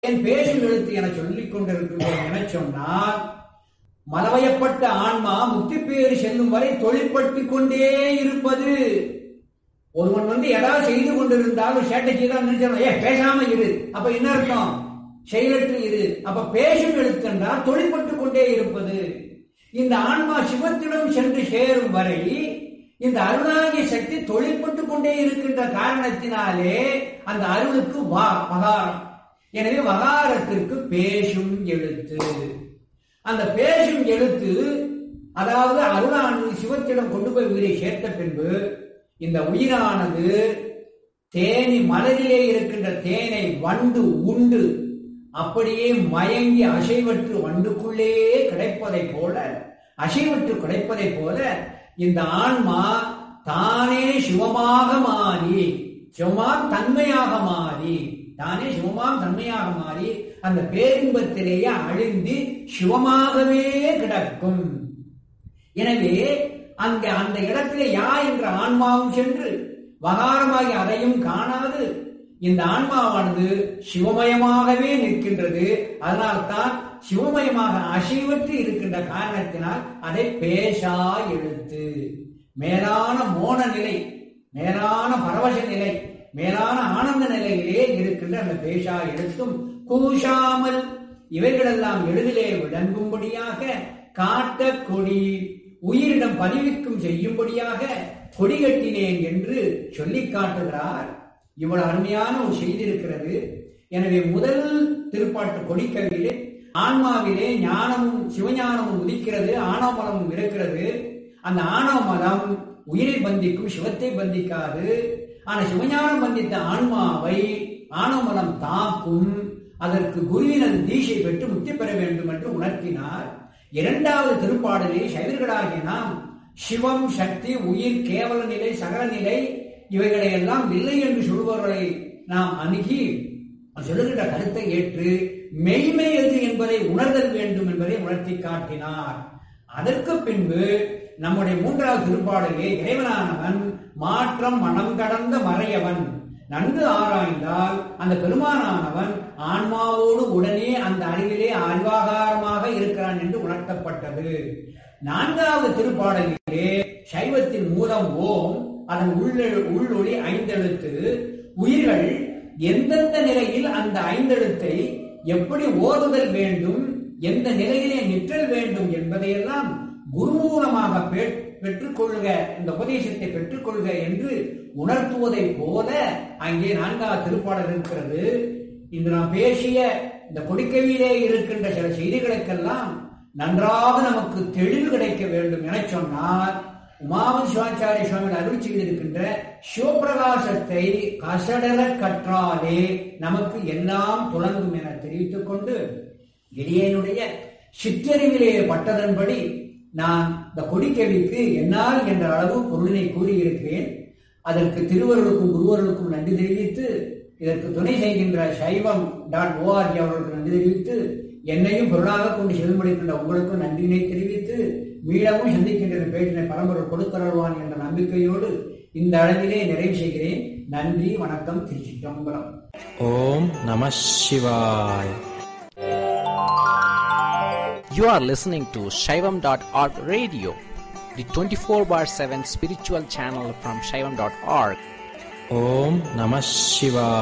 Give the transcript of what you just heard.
ஏன் பேசும் எழுத்து என சொல்லிக் கொண்டிருக்கின்றோம் என சொன்னால் மலவயப்பட்ட ஆன்மா முக்தி பேறு செல்லும் வரை தொழிற்பட்டுக் கொண்டே இருப்பது ஒருவன் வந்து ஏதாவது செய்து கொண்டிருந்தாலும் சேட்டை செய்தான் நினைச்சாலும் ஏ பேசாம இரு அப்ப என்ன அர்த்தம் செயலற்று இரு அப்ப பேசும் எழுத்தென்றால் தொழிற்பட்டுக் கொண்டே இருப்பது இந்த ஆன்மா சிவத்திடம் சென்று சேரும் வரை இந்த அருளாகிய சக்தி தொழிற்பட்டுக் கொண்டே இருக்கின்ற காரணத்தினாலே அந்த அருளுக்கு வா மகாரம் எனவே வகாரத்திற்கு பேசும் எழுத்து அந்த பேசும் எழுத்து அதாவது அருளானது சிவத்திடம் கொண்டு போய் உயிரை சேர்த்த பின்பு இந்த உயிரானது தேனி மலரிலே இருக்கின்ற தேனை வண்டு உண்டு அப்படியே மயங்கி அசைவற்று வண்டுக்குள்ளே கிடைப்பதைப் போல அசைவற்று கிடைப்பதைப் போல இந்த ஆன்மா தானே சிவமாக மாறி சிவமாம் தன்மையாக மாறி தானே சிவமாம் தன்மையாக மாறி அந்த பேரின்பத்திலேயே அழிந்து சிவமாகவே கிடக்கும் எனவே அந்த அந்த இடத்திலே யா என்ற ஆன்மாவும் சென்று வகாரமாகி அதையும் காணாது இந்த ஆன்மாவானது சிவமயமாகவே நிற்கின்றது அதனால்தான் சிவமயமாக அசைவற்று இருக்கின்ற காரணத்தினால் அதை பேசா எழுத்து மேலான மோன நிலை மேலான பரவச நிலை மேலான ஆனந்த நிலையிலே இருக்கின்ற அந்த பேஷா எழுத்தும் கூஷாமல் இவைகளெல்லாம் எளிதிலே விளங்கும்படியாக காட்ட கொடி உயிரிடம் பதிவிக்கும் செய்யும்படியாக கொடி கட்டினேன் என்று சொல்லி காட்டுகிறார் இவ்வளவு அருமையான ஒரு செய்தி இருக்கிறது எனவே முதல் திருப்பாட்டு கொடிக்கவிலே ஆன்மாவிலே ஞானமும் சிவஞானமும் உதிக்கிறது ஆணவமலமும் இருக்கிறது அந்த ஆணவமலம் உயிரை பந்திக்கும் சிவத்தை பந்திக்காது ஆனா சிவஞானம் பந்தித்த ஆன்மாவை ஆணவமலம் தாக்கும் அதற்கு குருவினது தீஷை பெற்று முக்தி பெற வேண்டும் என்று உணர்த்தினார் இரண்டாவது திருப்பாடலில் சைவர்களாகிய நாம் சிவம் சக்தி உயிர் கேவல நிலை சகல நிலை இவைகளை எல்லாம் இல்லை என்று சொல்பவர்களை நாம் அணுகி சொல்லுகின்ற கருத்தை ஏற்று மெய்மை எது என்பதை உணர்தல் வேண்டும் என்பதை உணர்த்தி காட்டினார் அதற்கு பின்பு நம்முடைய மூன்றாவது திருப்பாடலே இறைவனானவன் மாற்றம் மனம் கடந்த மறையவன் நன்கு ஆராய்ந்தால் அந்த பெருமானானவன் ஆன்மாவோடு உடனே அந்த அறிவிலே அறிவாகாரமாக இருக்கிறான் என்று உணர்த்தப்பட்டது நான்காவது திருப்பாடலிலே சைவத்தின் மூலம் ஓம் அதன் உள்ள உள்ளொளி ஐந்தெழுத்து உயிர்கள் எந்தெந்த நிலையில் அந்த ஐந்தெழுத்தை எப்படி ஓதுதல் வேண்டும் எந்த நிலையிலே நிற்றல் வேண்டும் என்பதையெல்லாம் குருமூலமாக பெற்றுக்கொள்க இந்த உபதேசத்தை பெற்றுக்கொள்க என்று உணர்த்துவதை போல அங்கே நான்காவது திருப்பாடல் இருக்கிறது இன்று நாம் பேசிய இந்த கொடிக்கவியிலே இருக்கின்ற சில செய்திகளுக்கெல்லாம் நன்றாக நமக்கு தெளிவு கிடைக்க வேண்டும் என சொன்னால் உமாவன் சிவாச்சாரிய சுவாமிகள் அருள் செய்திருக்கின்ற சிவபிரகாசத்தை கசடர கற்றாலே நமக்கு எல்லாம் துளங்கும் என தெரிவித்துக் கொண்டு இடையனுடைய சிற்றறிவிலே பட்டதன்படி நான் இந்த கொடிக்கவிக்கு என்னால் என்ற அளவு பொருளினை கூறியிருக்கிறேன் அதற்கு திருவருளுக்கும் குருவருளுக்கும் நன்றி தெரிவித்து இதற்கு துணை செய்கின்ற சைவம் டாட் ஓஆர்ஜி அவர்களுக்கு நன்றி தெரிவித்து என்னையும் பொருளாக கொண்டு செல்லும்படிக்கின்ற உங்களுக்கும் நன்றியினை தெரிவித்து மீளவும் சந்திக்கின்ற பேச்சினை பரம்பொருள் கொடுக்கருள்வான் என்ற நம்பிக்கையோடு இந்த அளவிலே நிறைவு செய்கிறேன் நன்றி வணக்கம் திருச்சிற்றம்பலம் ஓம் நம சிவாய் You are listening to Shaivam.org radio, the 24 bar 7 spiritual channel from Shaivam.org. ஓம் நம சிவாய்